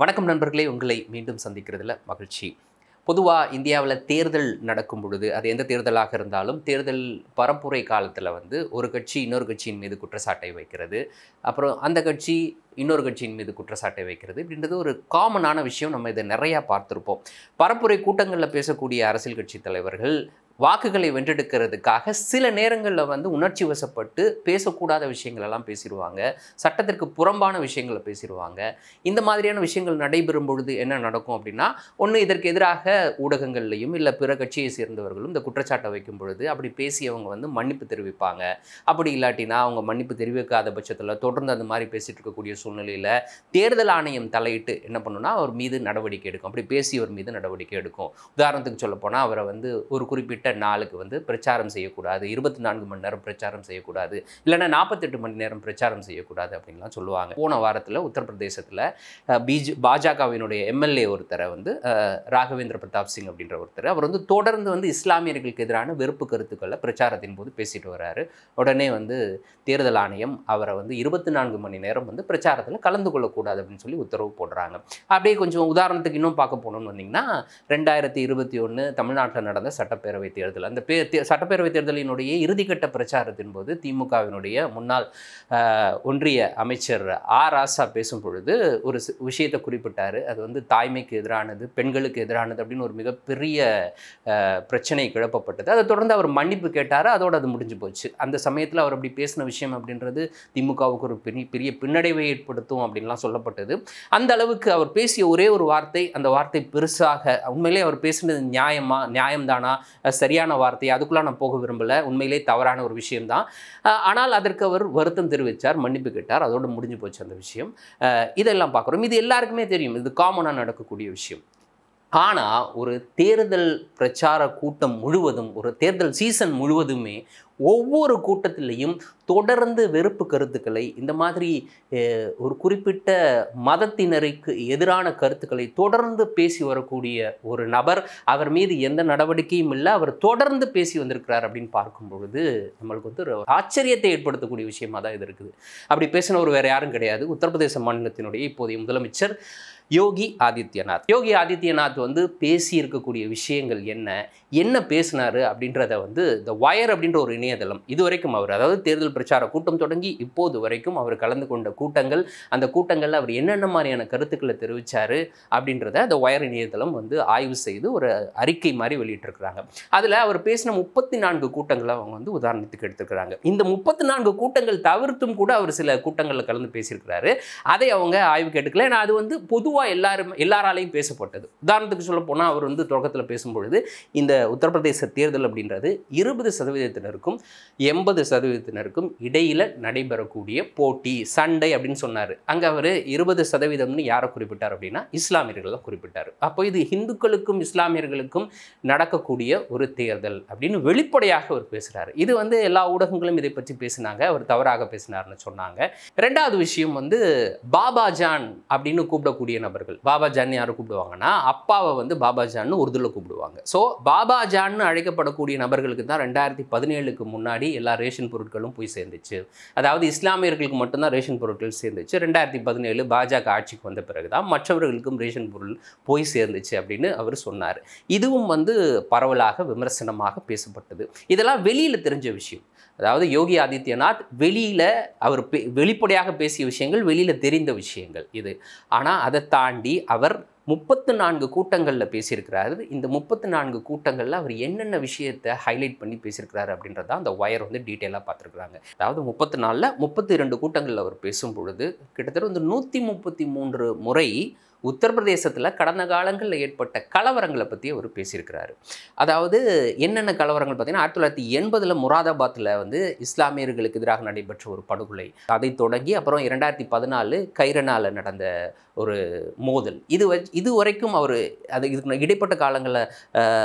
வணக்கம் நண்பர்களே உங்களை மீண்டும் சந்திக்கிறதுல மகிழ்ச்சி பொதுவாக இந்தியாவில் தேர்தல் நடக்கும் பொழுது அது எந்த தேர்தலாக இருந்தாலும் தேர்தல் பரப்புரை காலத்தில் வந்து ஒரு கட்சி இன்னொரு கட்சியின் மீது குற்றச்சாட்டை வைக்கிறது அப்புறம் அந்த கட்சி இன்னொரு கட்சியின் மீது குற்றச்சாட்டை வைக்கிறது இப்படின்றது ஒரு காமனான விஷயம் நம்ம இதை நிறையா பார்த்துருப்போம் பரப்புரை கூட்டங்களில் பேசக்கூடிய அரசியல் கட்சி தலைவர்கள் வாக்குகளை வென்றெடுக்கிறதுக்காக சில நேரங்களில் வந்து உணர்ச்சி வசப்பட்டு பேசக்கூடாத விஷயங்கள் எல்லாம் பேசிடுவாங்க சட்டத்திற்கு புறம்பான விஷயங்களை பேசிடுவாங்க இந்த மாதிரியான விஷயங்கள் நடைபெறும் பொழுது என்ன நடக்கும் அப்படின்னா ஒன்று இதற்கு எதிராக ஊடகங்கள்லையும் இல்லை பிற கட்சியை சேர்ந்தவர்களும் இந்த குற்றச்சாட்டை வைக்கும் பொழுது அப்படி பேசியவங்க வந்து மன்னிப்பு தெரிவிப்பாங்க அப்படி இல்லாட்டினா அவங்க மன்னிப்பு தெரிவிக்காத பட்சத்தில் தொடர்ந்து அந்த மாதிரி பேசிட்டு இருக்கக்கூடிய சூழ்நிலையில் தேர்தல் ஆணையம் தலையிட்டு என்ன பண்ணுன்னா அவர் மீது நடவடிக்கை எடுக்கும் அப்படி பேசியவர் மீது நடவடிக்கை எடுக்கும் உதாரணத்துக்கு சொல்ல போனால் அவரை வந்து ஒரு குறிப்பிட்ட நாளுக்கு வந்து பிரச்சாரம் செய்யக்கூடாது இருபத்தி நான்கு மணி நேரம் பிரச்சாரம் செய்யக்கூடாது இல்லைன்னா நாற்பத்தெட்டு மணி நேரம் பிரச்சாரம் செய்யக்கூடாது அப்படின்லாம் சொல்லுவாங்க போன வாரத்தில் உத்தரப்பிரதேசத்தில் பிஜ் பாஜகவினுடைய எம்எல்ஏ ஒருத்தரை வந்து அஹ், ராகவேந்திர பிரதாப் சிங் அப்படின்ற ஒருத்தர் அவர் வந்து தொடர்ந்து வந்து இஸ்லாமியர்களுக்கு எதிரான வெறுப்பு கருத்துக்களை பிரச்சாரத்தின் போது பேசிட்டு வராரு உடனே வந்து தேர்தல் ஆணையம் அவரை வந்து இருபத்தி நான்கு மணி நேரம் வந்து பிரச்சாரத்தில் கலந்து கொள்ளக்கூடாது அப்படின்னு சொல்லி உத்தரவு போடுறாங்க அப்படியே கொஞ்சம் உதாரணத்துக்கு இன்னும் பார்க்க போனோம்னு வந்தீங்கன்னா ரெண்டாயிரத்தி இருபத்தி ஒன்று தமிழ்நாட்டில் நடந்த சட்டப்பேரவை தேர்தல் அந்த பே தே- சட்டப்பேரவை தேர்தலினுடைய இறுதிக்கட்ட பிரச்சாரத்தின் போது திமுகவினுடைய முன்னாள் ஆஹ், ஒன்றிய அமைச்சர் ஆ ராசா பேசும் பொழுது ஒரு சி- விஷயத்தை குறிப்பிட்டார் அது வந்து தாய்மைக்கு எதிரானது பெண்களுக்கு எதிரானது அப்படின்னு ஒரு மிகப்பெரிய ஆஹ், பிரச்சனை கிளப்பப்பட்டது அதை தொடர்ந்து அவர் மன்னிப்பு கேட்டார் அதோடு அது முடிஞ்சு போச்சு அந்த சமயத்தில் அவர் அப்படி பேசின விஷயம் அப்படின்றது திமுகவுக்கு ஒரு பெரிய பெரிய பின்னடைவை ஏற்படுத்தும் அப்படின்லாம் சொல்லப்பட்டது அந்த அளவுக்கு அவர் பேசிய ஒரே ஒரு வார்த்தை அந்த வார்த்தை பெருசாக உண்மையிலே அவர் பேசினது நியாயமா நியாயம்தானா அஹ் சரியான வார்த்தை அதுக்குள்ள நான் போக விரும்பல உண்மையிலே தவறான ஒரு விஷயம்தான் அஹ் ஆனால் அதற்கு அவர் வருத்தம் தெரிவித்தார் மன்னிப்பு கேட்டார் அதோடு முடிஞ்சு போச்சு அந்த விஷயம் அஹ் இதெல்லாம் பார்க்குறோம் இது எல்லாருக்குமே தெரியும் இது காமனாக நடக்கக்கூடிய விஷயம் ஆனால் ஒரு தேர்தல் பிரச்சார கூட்டம் முழுவதும் ஒரு தேர்தல் சீசன் முழுவதுமே ஒவ்வொரு கூட்டத்திலையும் தொடர்ந்து வெறுப்பு கருத்துக்களை இந்த மாதிரி அஹ், ஒரு குறிப்பிட்ட மதத்தினருக்கு எதிரான கருத்துக்களை தொடர்ந்து பேசி வரக்கூடிய ஒரு நபர் அவர் மீது எந்த நடவடிக்கையும் இல்லை அவர் தொடர்ந்து பேசி வந்திருக்கிறார் அப்படின்னு பார்க்கும் பொழுது நம்மளுக்கு வந்து ஒரு ஆச்சரியத்தை ஏற்படுத்தக்கூடிய விஷயமா தான் இது இருக்குது அப்படி பேசினவர் வேற யாரும் கிடையாது உத்தரப்பிரதேச மாநிலத்தினுடைய இப்போதைய முதலமைச்சர் யோகி ஆதித்யநாத் யோகி ஆதித்யநாத் வந்து பேசி இருக்கக்கூடிய விஷயங்கள் என்ன என்ன பேசினாரு அப்படின்றத வந்து த வயர் அப்படின்ற ஒரு இணையதளம் இதுவரைக்கும் அவர் அதாவது தேர்தல் பிரச்சார கூட்டம் தொடங்கி இப்போது வரைக்கும் அவர் கலந்து கொண்ட கூட்டங்கள் அந்த கூட்டங்களில் அவர் என்னென்ன மாதிரியான கருத்துக்களை தெரிவித்தார் அப்படின்றத அந்த வயர் இணையதளம் வந்து ஆய்வு செய்து ஒரு அறிக்கை மாதிரி வெளியிட்டிருக்கிறாங்க அதில் அவர் பேசின முப்பத்தி நான்கு கூட்டங்களை அவங்க வந்து உதாரணத்துக்கு எடுத்துக்கிறாங்க இந்த முப்பத்தி நான்கு கூட்டங்கள் தவிர்த்தும் கூட அவர் சில கூட்டங்களில் கலந்து பேசியிருக்கிறாரு அதை அவங்க ஆய்வு கேட்டுக்கல ஏன்னா அது வந்து பொதுவாக எல்லாரும் எல்லாராலையும் பேசப்பட்டது உதாரணத்துக்கு சொல்ல போனால் அவர் வந்து தொடக்கத்தில் பேசும்பொழுது இந்த உத்தரப்பிரதேச தேர்தல் அப்படின்றது இருபது சதவீதத்தினருக்கும் எண்பது சதவீதத்தினருக்கும் இடையில் நடைபெறக்கூடிய போட்டி சண்டை அப்படின்னு சொன்னார் அங்கே அவர் இருபது சதவீதம்னு யாரை குறிப்பிட்டார் அப்படின்னா இஸ்லாமியர்கள் தான் குறிப்பிட்டார் அப்போ இது இந்துக்களுக்கும் இஸ்லாமியர்களுக்கும் நடக்கக்கூடிய ஒரு தேர்தல் அப்படின்னு வெளிப்படையாக அவர் பேசுகிறாரு இது வந்து எல்லா ஊடகங்களும் இதை பற்றி பேசினாங்க அவர் தவறாக பேசினார்னு சொன்னாங்க ரெண்டாவது விஷயம் வந்து பாபா ஜான் அப்படின்னு கூப்பிடக்கூடிய நபர்கள் பாபா ஜான் யாரை கூப்பிடுவாங்கன்னா அப்பாவை வந்து பாபா ஜான்னு உருதுல கூப்பிடுவாங்க ஸோ பாபா ஜான்னு அழைக்கப்படக்கூடிய நபர்களுக்கு தான் ரெண்டாயிரத்தி பதினேழுக்கு முன்னாடி எல்லா ரேஷன் பொருட்களும் போய் சேர்ந்துச்சு அதாவது இஸ்லாமியர்களுக்கு மட்டும்தான் ரேஷன் பொருட்கள் சேர்ந்துச்சு ரெண்டாயிரத்தி பதினேழு பாஜக ஆட்சிக்கு வந்த பிறகு தான் மற்றவர்களுக்கும் ரேஷன் பொருள் போய் சேர்ந்துச்சு அப்படின்னு அவர் சொன்னார் இதுவும் வந்து பரவலாக விமர்சனமாக பேசப்பட்டது இதெல்லாம் வெளியில் தெரிஞ்ச விஷயம் அதாவது யோகி ஆதித்யநாத் வெளியில் அவர் பே- வெளிப்படையாக பேசிய விஷயங்கள் வெளியில் தெரிந்த விஷயங்கள் இது ஆனால் அதை தாண்டி அவர் முப்பத்து நான்கு கூட்டங்களில் பேசியிருக்கிறாரு இந்த முப்பத்து நான்கு கூட்டங்களில் அவர் என்னென்ன விஷயத்தை ஹைலைட் பண்ணி பேசியிருக்கிறாரு அப்படின்றத அந்த ஒயர் வந்து டீட்டெயிலாக பார்த்துருக்குறாங்க அதாவது முப்பத்து நாலில் முப்பத்தி ரெண்டு கூட்டங்களில் அவர் பேசும் பொழுது கிட்டத்தட்ட வந்து நூற்றி முப்பத்தி மூன்று முறை உத்தரப்பிரதேசத்தில் கடந்த காலங்களில் ஏற்பட்ட கலவரங்களை பற்றி அவர் பேசியிருக்கிறாரு அதாவது என்னென்ன கலவரங்கள் பார்த்தீங்கன்னா ஆயிரத்தி தொள்ளாயிரத்தி எண்பதில் முராதாபாத்தில் வந்து இஸ்லாமியர்களுக்கு எதிராக நடைபெற்ற ஒரு படுகொலை அதை தொடங்கி அப்புறம் இரண்டாயிரத்தி பதினாலு கைரனால நடந்த ஒரு மோதல் இது வ இது வரைக்கும் அவர் அது இதுக்கு இடைப்பட்ட காலங்களில்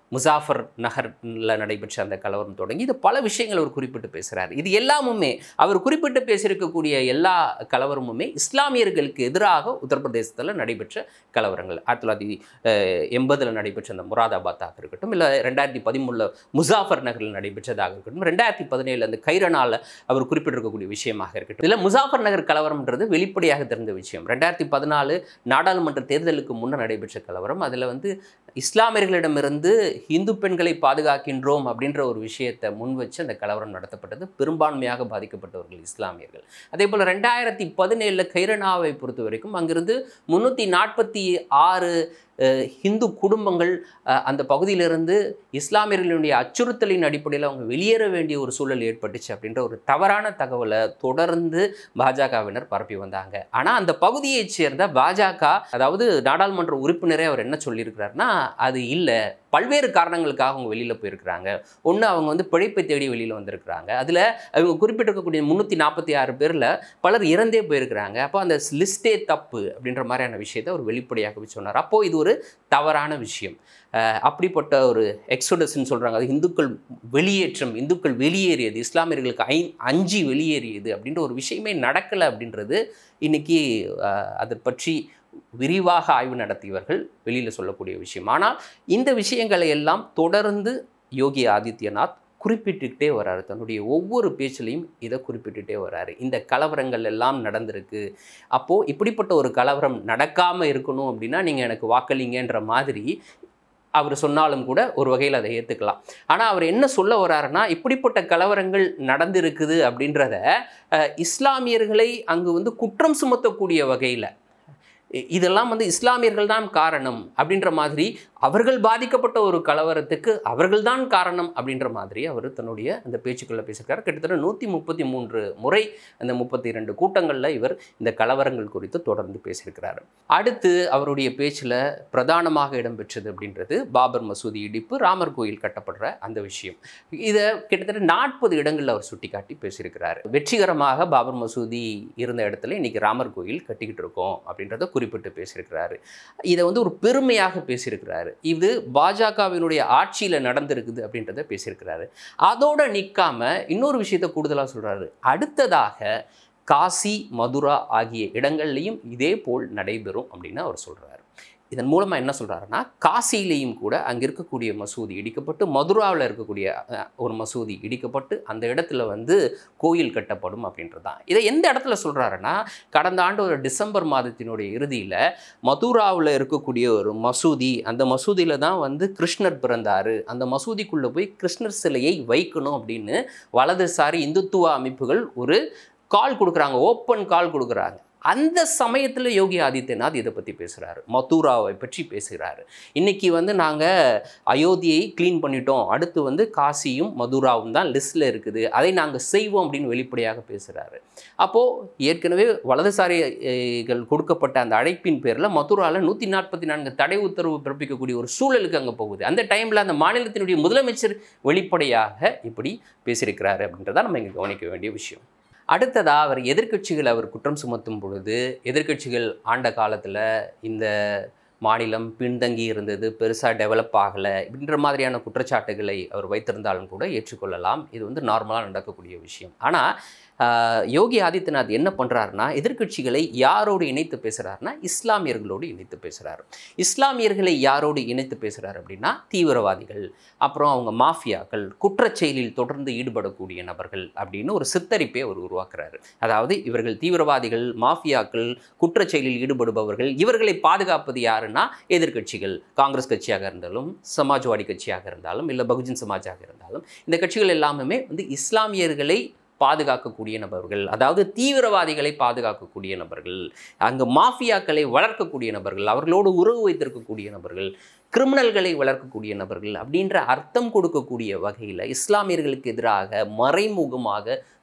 முசாஃபர் நகரில் நடைபெற்ற அந்த கலவரம் தொடங்கி இது பல விஷயங்கள் அவர் குறிப்பிட்டு பேசுகிறார் இது எல்லாமுமே அவர் குறிப்பிட்டு பேசியிருக்கக்கூடிய எல்லா கலவரமுமே இஸ்லாமியர்களுக்கு எதிராக உத்தரப்பிரதேசத்தில் நடைபெற்ற கலவரங்கள் ஆயிரத்தி தொள்ளாயிரத்தி எண்பதில் நடைபெற்ற அந்த முராதாபாத்தாக இருக்கட்டும் இல்லை ரெண்டாயிரத்தி பதிமூணில் முசாஃபர் நகரில் நடைபெற்றதாக இருக்கட்டும் ரெண்டாயிரத்தி பதினேழு அந்த கைரனால அவர் குறிப்பிட்டிருக்கக்கூடிய விஷயமாக இருக்கட்டும் இதில் முசாஃபர் நகர் கலவரம்ன்றது வெளிப்படையாக தெரிந்த விஷயம் ரெண்டாயிரத்தி பதினாலு நாடாளுமன்ற தேர்தலுக்கு முன்னர் நடைபெற்ற கலவரம் அதில் வந்து இஸ்லாமியர்களிடமிருந்து இந்து பெண்களை பாதுகாக்கின்றோம் அப்படின்ற ஒரு விஷயத்தை முன் வச்சு அந்த கலவரம் நடத்தப்பட்டது பெரும்பான்மையாக பாதிக்கப்பட்டவர்கள் இஸ்லாமியர்கள் அதே போல் ரெண்டாயிரத்தி பதினேழில் கைரனாவை பொறுத்த வரைக்கும் அங்கிருந்து முந்நூற்றி நாற்பத்தி ஆறு அஹ், இந்து குடும்பங்கள் அஹ், அந்த பகுதியிலிருந்து இஸ்லாமியர்களுடைய அச்சுறுத்தலின் அடிப்படையில் அவங்க வெளியேற வேண்டிய ஒரு சூழல் ஏற்பட்டுச்சு அப்படின்ற ஒரு தவறான தகவலை தொடர்ந்து பாஜகவினர் பரப்பி வந்தாங்க ஆனால் அந்த பகுதியைச் சேர்ந்த பாஜக அதாவது நாடாளுமன்ற உறுப்பினரே அவர் என்ன சொல்லியிருக்கிறாருன்னா அது இல்லை பல்வேறு காரணங்களுக்காக அவங்க வெளியில் போயிருக்கிறாங்க ஒன்று அவங்க வந்து பிழைப்பை தேடி வெளியில் வந்திருக்கிறாங்க அதில் அவங்க குறிப்பிட்டிருக்கக்கூடிய முந்நூற்றி நாற்பத்தி ஆறு பேரில் பலர் இறந்தே போயிருக்கிறாங்க அப்போ அந்த லிஸ்டே தப்பு அப்படின்ற மாதிரியான விஷயத்தை அவர் வெளிப்படையாகவே சொன்னார் அப்போது இது ஒரு தவறான விஷயம் அஹ் அப்படிப்பட்ட ஒரு எக்ஸோடஸ்ன்னு சொல்கிறாங்க அது இந்துக்கள் வெளியேற்றம் இந்துக்கள் வெளியேறியது இஸ்லாமியர்களுக்கு ஐ அஞ்சி வெளியேறியது அப்படின்ற ஒரு விஷயமே நடக்கலை அப்படின்றது இன்னைக்கு அஹ், அதை பற்றி விரிவாக ஆய்வு நடத்தியவர்கள் வெளியில் சொல்லக்கூடிய விஷயம் ஆனால் இந்த விஷயங்களை எல்லாம் தொடர்ந்து யோகி ஆதித்யநாத் குறிப்பிட்டுக்கிட்டே வராரு தன்னுடைய ஒவ்வொரு பேச்சிலையும் இதை குறிப்பிட்டுட்டே வராரு இந்த கலவரங்கள் எல்லாம் நடந்திருக்கு அப்போது இப்படிப்பட்ட ஒரு கலவரம் நடக்காமல் இருக்கணும் அப்படின்னா நீங்கள் எனக்கு வாக்களிங்கன்ற மாதிரி அவர் சொன்னாலும் கூட ஒரு வகையில் அதை ஏற்றுக்கலாம் ஆனால் அவர் என்ன சொல்ல வர்றாருன்னா இப்படிப்பட்ட கலவரங்கள் நடந்திருக்குது அப்படின்றத அஹ், இஸ்லாமியர்களை அங்கு வந்து குற்றம் சுமத்தக்கூடிய வகையில் இ- இதெல்லாம் வந்து இஸ்லாமியர்கள் தான் காரணம் அப்படின்ற மாதிரி அவர்கள் பாதிக்கப்பட்ட ஒரு கலவரத்துக்கு அவர்கள்தான் காரணம் அப்படின்ற மாதிரி அவர் தன்னுடைய அந்த பேச்சுக்களில் பேசியிருக்காரு கிட்டத்தட்ட நூற்றி முப்பத்தி மூன்று முறை அந்த முப்பத்தி ரெண்டு கூட்டங்களில் இவர் இந்த கலவரங்கள் குறித்து தொடர்ந்து பேசியிருக்கிறாரு அடுத்து அவருடைய பேச்சில் பிரதானமாக இடம்பெற்றது அப்படின்றது பாபர் மசூதி இடிப்பு ராமர் கோயில் கட்டப்படுற அந்த விஷயம் இதை கிட்டத்தட்ட நாற்பது இடங்களில் அவர் சுட்டிக்காட்டி பேசியிருக்கிறாரு வெற்றிகரமாக பாபர் மசூதி இருந்த இடத்துல இன்னைக்கு ராமர் கோயில் கட்டிக்கிட்டு இருக்கோம் அப்படின்றத குறிப்பிட்டு பேசியிருக்கிறாரு இதை வந்து ஒரு பெருமையாக பேசியிருக்கிறாரு இது பாஜகவினுடைய ஆட்சியில் நடந்திருக்குது அப்படின்றத பேசியிருக்கிறாரு அதோட நிற்காம இன்னொரு விஷயத்தை கூடுதலாக சொல்றாரு அடுத்ததாக காசி மதுரா ஆகிய இடங்கள்லையும் இதே போல் நடைபெறும் அப்படின்னு அவர் சொல்றாரு இதன் மூலமாக என்ன சொல்கிறாருன்னா காசியிலையும் கூட அங்கே இருக்கக்கூடிய மசூதி இடிக்கப்பட்டு மதுராவில் இருக்கக்கூடிய அஹ், ஒரு மசூதி இடிக்கப்பட்டு அந்த இடத்துல வந்து கோயில் கட்டப்படும் அப்படின்றது தான் இதை எந்த இடத்துல சொல்கிறாருன்னா கடந்த ஆண்டு ஒரு டிசம்பர் மாதத்தினுடைய இறுதியில் மதுராவில் இருக்கக்கூடிய ஒரு மசூதி அந்த மசூதியில் தான் வந்து கிருஷ்ணர் பிறந்தார் அந்த மசூதிக்குள்ளே போய் கிருஷ்ணர் சிலையை வைக்கணும் அப்படின்னு வலதுசாரி இந்துத்துவ அமைப்புகள் ஒரு கால் கொடுக்குறாங்க ஓப்பன் கால் கொடுக்குறாங்க அந்த சமயத்தில் யோகி ஆதித்யநாத் இதை பற்றி பேசுகிறாரு மதுராவை பற்றி பேசுகிறாரு இன்னைக்கு வந்து நாங்கள் அயோத்தியை க்ளீன் பண்ணிட்டோம் அடுத்து வந்து காசியும் மதுராவும் தான் லிஸ்ட்டில் இருக்குது அதை நாங்கள் செய்வோம் அப்படின்னு வெளிப்படையாக பேசுகிறாரு அப்போது ஏற்கனவே வலதுசாரிகள் கொடுக்கப்பட்ட அந்த அழைப்பின் பேரில் மதுராவில் நூற்றி நாற்பத்தி நான்கு தடை உத்தரவு பிறப்பிக்கக்கூடிய ஒரு சூழலுக்கு அங்கே போகுது அந்த டைமில் அந்த மாநிலத்தினுடைய முதலமைச்சர் வெளிப்படையாக இப்படி பேசியிருக்கிறாரு அப்படின்றத நம்ம இங்கே கவனிக்க வேண்டிய விஷயம் அடுத்ததாக அவர் எதிர்க்கட்சிகள் அவர் குற்றம் சுமத்தும் பொழுது எதிர்க்கட்சிகள் ஆண்ட காலத்தில் இந்த மாநிலம் பின்தங்கி இருந்தது பெருசாக டெவலப் ஆகலை இப்படின்ற மாதிரியான குற்றச்சாட்டுகளை அவர் வைத்திருந்தாலும் கூட ஏற்றுக்கொள்ளலாம் இது வந்து நார்மலாக நடக்கக்கூடிய விஷயம் ஆனால் ஆஹ், யோகி ஆதித்யநாத் என்ன பண்ணுறாருன்னா எதிர்க்கட்சிகளை யாரோடு இணைத்து பேசுகிறாருன்னா இஸ்லாமியர்களோடு இணைத்து பேசுகிறார் இஸ்லாமியர்களை யாரோடு இணைத்து பேசுகிறார் அப்படின்னா தீவிரவாதிகள் அப்புறம் அவங்க மாஃபியாக்கள் குற்றச் செயலில் தொடர்ந்து ஈடுபடக்கூடிய நபர்கள் அப்படின்னு ஒரு சித்தரிப்பை அவர் உருவாக்குறாரு அதாவது இவர்கள் தீவிரவாதிகள் மாஃபியாக்கள் குற்றச் செயலில் ஈடுபடுபவர்கள் இவர்களை பாதுகாப்பது யாருன்னா எதிர்க்கட்சிகள் காங்கிரஸ் கட்சியாக இருந்தாலும் சமாஜ்வாடி கட்சியாக இருந்தாலும் இல்லை பகுஜன் சமாஜாக இருந்தாலும் இந்த கட்சிகள் எல்லாமே வந்து இஸ்லாமியர்களை பாதுகாக்கக்கூடிய நபர்கள் அதாவது தீவிரவாதிகளை பாதுகாக்கக்கூடிய நபர்கள் அங்கு மாஃபியாக்களை வளர்க்கக்கூடிய நபர்கள் அவர்களோடு உறவு வைத்திருக்கக்கூடிய நபர்கள் கிரிமினல்களை வளர்க்கக்கூடிய நபர்கள் அப்படின்ற அர்த்தம் கொடுக்கக்கூடிய வகையில் இஸ்லாமியர்களுக்கு எதிராக மறைமுகமாக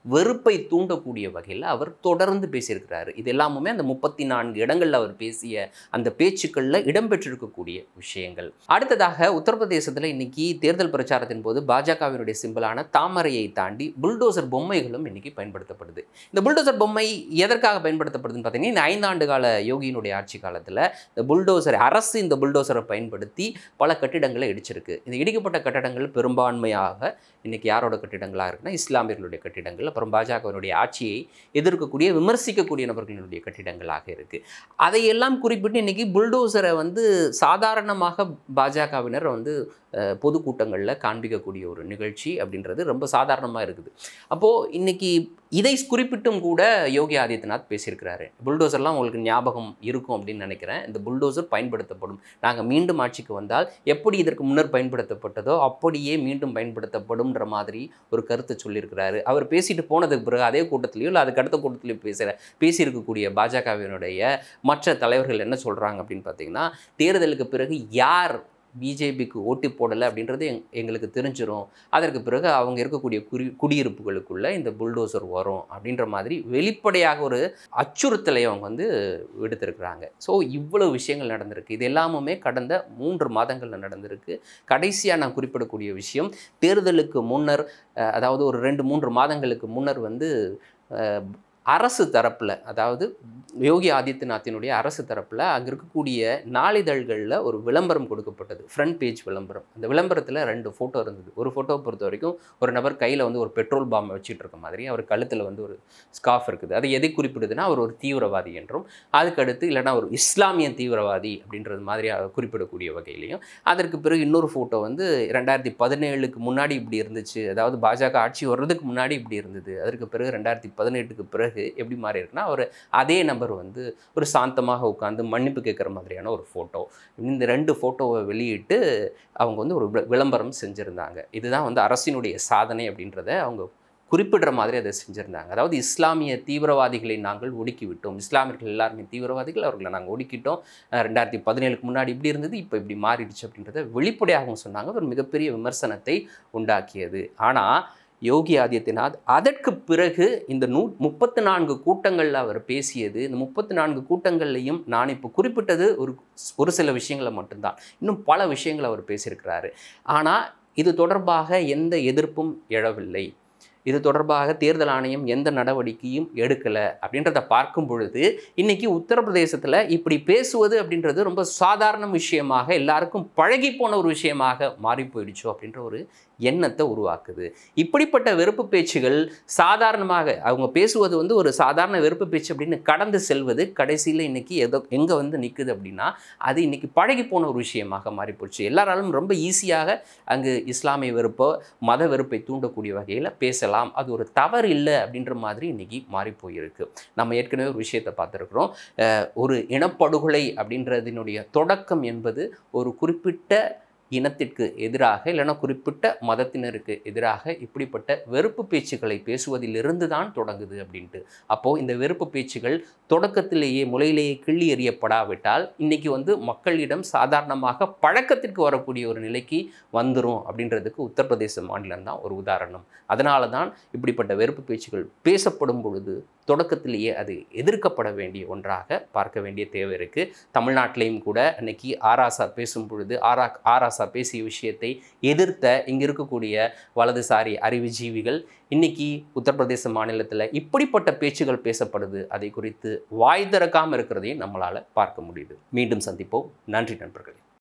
வெறுப்பை தூண்டக்கூடிய வகையில் அவர் தொடர்ந்து பேசியிருக்கிறாரு இது எல்லாமுமே அந்த முப்பத்தி நான்கு இடங்களில் அவர் பேசிய அந்த பேச்சுக்களில் இடம்பெற்றிருக்கக்கூடிய விஷயங்கள் அடுத்ததாக உத்தரப்பிரதேசத்தில் இன்னைக்கு தேர்தல் பிரச்சாரத்தின் போது பாஜகவினுடைய சிம்பிளான தாமரையை தாண்டி புல்டோசர் பொம்மைகளும் இன்னைக்கு பயன்படுத்தப்படுது இந்த புல்டோசர் பொம்மை எதற்காக பயன்படுத்தப்படுதுன்னு பார்த்தீங்கன்னா இந்த ஐந்தாண்டு கால யோகியினுடைய ஆட்சி காலத்தில் இந்த புல்டோசர் அரசு இந்த புல்டோசரை பயன்படுத்தி பல கட்டிடங்களை இடிச்சிருக்கு இந்த இடிக்கப்பட்ட கட்டடங்கள் பெரும்பான்மையாக இன்னைக்கு யாரோட கட்டிடங்களாக இருக்குன்னா இஸ்லாமியர்களுடைய கட்டிடங்கள் அப்புறம் பாஜகவினுடைய ஆட்சியை எதிர்க்கக்கூடிய விமர்சிக்கக்கூடிய நபர்களுடைய கட்டிடங்களாக இருக்குது அதையெல்லாம் குறிப்பிட்டு இன்னைக்கு புல்டோசரை வந்து சாதாரணமாக பாஜகவினர் வந்து அஹ், பொதுக்கூட்டங்களில் காண்பிக்கக்கூடிய ஒரு நிகழ்ச்சி அப்படின்றது ரொம்ப சாதாரணமாக இருக்குது அப்போது இன்னைக்கு இதை குறிப்பிட்டும் கூட யோகி ஆதித்யநாத் பேசியிருக்கிறாரு புல்டோசர்லாம் உங்களுக்கு ஞாபகம் இருக்கும் அப்படின்னு நினைக்கிறேன் இந்த புல்டோசர் பயன்படுத்தப்படும் நாங்கள் மீண்டும் ஆட்சிக்கு வந்தால் எப்படி இதற்கு முன்னர் பயன்படுத்தப்பட்டதோ அப்படியே மீண்டும் பயன்படுத்தப்படும்ன்ற மாதிரி ஒரு கருத்தை சொல்லியிருக்கிறாரு அவர் பேசிட்டு போனதுக்கு பிறகு அதே கூட்டத்திலையோ இல்லை அதுக்கு அடுத்த கூட்டத்திலையோ பேசுகிற பேசியிருக்கக்கூடிய பாஜகவினுடைய மற்ற தலைவர்கள் என்ன சொல்கிறாங்க அப்படின்னு பார்த்தீங்கன்னா தேர்தலுக்கு பிறகு யார் பிஜேபிக்கு ஓட்டு போடலை அப்படின்றது எங் எங்களுக்கு தெரிஞ்சிரும் அதற்கு பிறகு அவங்க இருக்கக்கூடிய குடி குடியிருப்புகளுக்குள்ள இந்த புல்டோசர் வரும் அப்படின்ற மாதிரி வெளிப்படையாக ஒரு அச்சுறுத்தலை அவங்க வந்து விடுத்திருக்கிறாங்க ஸோ இவ்வளவு விஷயங்கள் நடந்திருக்கு இது எல்லாமுமே கடந்த மூன்று மாதங்களில் நடந்திருக்கு கடைசியாக நான் குறிப்பிடக்கூடிய விஷயம் தேர்தலுக்கு முன்னர் அஹ், அதாவது ஒரு ரெண்டு மூன்று மாதங்களுக்கு முன்னர் வந்து அஹ், அரசு தரப்பில் அதாவது யோகி ஆதித்யநாத்தினுடைய அரசு தரப்பில் அங்கே இருக்கக்கூடிய நாளிதழ்களில் ஒரு விளம்பரம் கொடுக்கப்பட்டது ஃப்ரண்ட் பேஜ் விளம்பரம் அந்த விளம்பரத்தில் ரெண்டு ஃபோட்டோ இருந்தது ஒரு ஃபோட்டோவை பொறுத்த வரைக்கும் ஒரு நபர் கையில் வந்து ஒரு பெட்ரோல் பாம்பை வச்சுட்டு இருக்க மாதிரி அவர் கழுத்தில் வந்து ஒரு ஸ்காஃப் இருக்குது அது எதை குறிப்பிடுதுன்னா அவர் ஒரு தீவிரவாதி என்றும் அதுக்கடுத்து இல்லைன்னா ஒரு இஸ்லாமிய தீவிரவாதி அப்படின்றது மாதிரி அவர் குறிப்பிடக்கூடிய வகையிலையும் அதற்கு பிறகு இன்னொரு ஃபோட்டோ வந்து ரெண்டாயிரத்தி பதினேழுக்கு முன்னாடி இப்படி இருந்துச்சு அதாவது பாஜக ஆட்சி வர்றதுக்கு முன்னாடி இப்படி இருந்தது அதற்கு பிறகு ரெண்டாயிரத்தி பதினெட்டுக்கு பிறகு எப்படி மாறி இருக்குன்னா அவர் அதே நபர் வந்து ஒரு சாந்தமாக உட்காந்து மன்னிப்பு கேட்குற மாதிரியான ஒரு ஃபோட்டோ இந்த ரெண்டு ஃபோட்டோவை வெளியிட்டு அவங்க வந்து ஒரு வி- விளம்பரம் செஞ்சுருந்தாங்க இதுதான் வந்து அரசினுடைய சாதனை அப்படின்றத அவங்க குறிப்பிடுற மாதிரி அதை செஞ்சுருந்தாங்க அதாவது இஸ்லாமிய தீவிரவாதிகளை நாங்கள் ஒடுக்கி விட்டோம் இஸ்லாமியர்கள் எல்லாருமே தீவிரவாதிகள் அவர்களை நாங்கள் ஒடுக்கிட்டோம் அஹ் ரெண்டாயிரத்தி பதினேழுக்கு முன்னாடி இப்படி இருந்தது இப்போ இப்படி மாறிடுச்சு அப்படின்றத வெளிப்படையாகவும் சொன்னாங்க ஒரு மிகப்பெரிய விமர்சனத்தை உண்டாக்கியது ஆனால் யோகி ஆதித்யநாத் அதற்கு பிறகு இந்த நூ முப்பத்து நான்கு கூட்டங்களில் அவர் பேசியது இந்த முப்பத்து நான்கு கூட்டங்கள்லையும் நான் இப்போ குறிப்பிட்டது ஒரு ஒரு சில விஷயங்களை மட்டும்தான் இன்னும் பல விஷயங்களை அவர் பேசியிருக்கிறாரு ஆனால் இது தொடர்பாக எந்த எதிர்ப்பும் எழவில்லை இது தொடர்பாக தேர்தல் ஆணையம் எந்த நடவடிக்கையும் எடுக்கலை அப்படின்றத பார்க்கும் பொழுது இன்னைக்கு உத்தரப்பிரதேசத்தில் இப்படி பேசுவது அப்படின்றது ரொம்ப சாதாரண விஷயமாக எல்லாருக்கும் பழகி போன ஒரு விஷயமாக மாறி போயிடுச்சோ அப்படின்ற ஒரு எண்ணத்தை உருவாக்குது இப்படிப்பட்ட வெறுப்பு பேச்சுகள் சாதாரணமாக அவங்க பேசுவது வந்து ஒரு சாதாரண வெறுப்பு பேச்சு அப்படின்னு கடந்து செல்வது கடைசியில் இன்னைக்கு எதோ எங்கே வந்து நிற்குது அப்படின்னா அது இன்னைக்கு பழகி போன ஒரு விஷயமாக மாறி போச்சு எல்லாராலும் ரொம்ப ஈஸியாக அங்கு இஸ்லாமிய வெறுப்போ மத வெறுப்பை தூண்டக்கூடிய வகையில் பேசலாம் அது ஒரு தவறு இல்லை அப்படின்ற மாதிரி இன்னைக்கு மாறி போயிருக்கு நம்ம ஏற்கனவே ஒரு விஷயத்தை பார்த்துருக்குறோம் அஹ் ஒரு இனப்படுகொலை அப்படின்றதினுடைய தொடக்கம் என்பது ஒரு குறிப்பிட்ட இனத்திற்கு எதிராக இல்லைன்னா குறிப்பிட்ட மதத்தினருக்கு எதிராக இப்படிப்பட்ட வெறுப்பு பேச்சுக்களை பேசுவதிலிருந்து தான் தொடங்குது அப்படின்ட்டு அப்போது இந்த வெறுப்பு பேச்சுகள் தொடக்கத்திலேயே முளையிலேயே கிள்ளி எறியப்படாவிட்டால் இன்னைக்கு வந்து மக்களிடம் சாதாரணமாக பழக்கத்திற்கு வரக்கூடிய ஒரு நிலைக்கு வந்துரும் அப்படின்றதுக்கு உத்தரப்பிரதேச மாநிலம் தான் ஒரு உதாரணம் அதனால தான் இப்படிப்பட்ட வெறுப்பு பேச்சுகள் பேசப்படும் பொழுது தொடக்கத்திலேயே அது எதிர்க்கப்பட வேண்டிய ஒன்றாக பார்க்க வேண்டிய தேவை இருக்குது தமிழ்நாட்டிலையும் கூட அன்னைக்கு ஆராசா பேசும் பொழுது ஆரா ஆராசா பேசிய விஷயத்தை எதிர்த்த இங்கே இருக்கக்கூடிய வலதுசாரி அறிவுஜீவிகள் இன்னைக்கு உத்தரப்பிரதேச மாநிலத்தில் இப்படிப்பட்ட பேச்சுகள் பேசப்படுது அதை குறித்து வாய் திறக்காமல் இருக்கிறதையும் நம்மளால் பார்க்க முடியுது மீண்டும் சந்திப்போம் நன்றி நண்பர்களே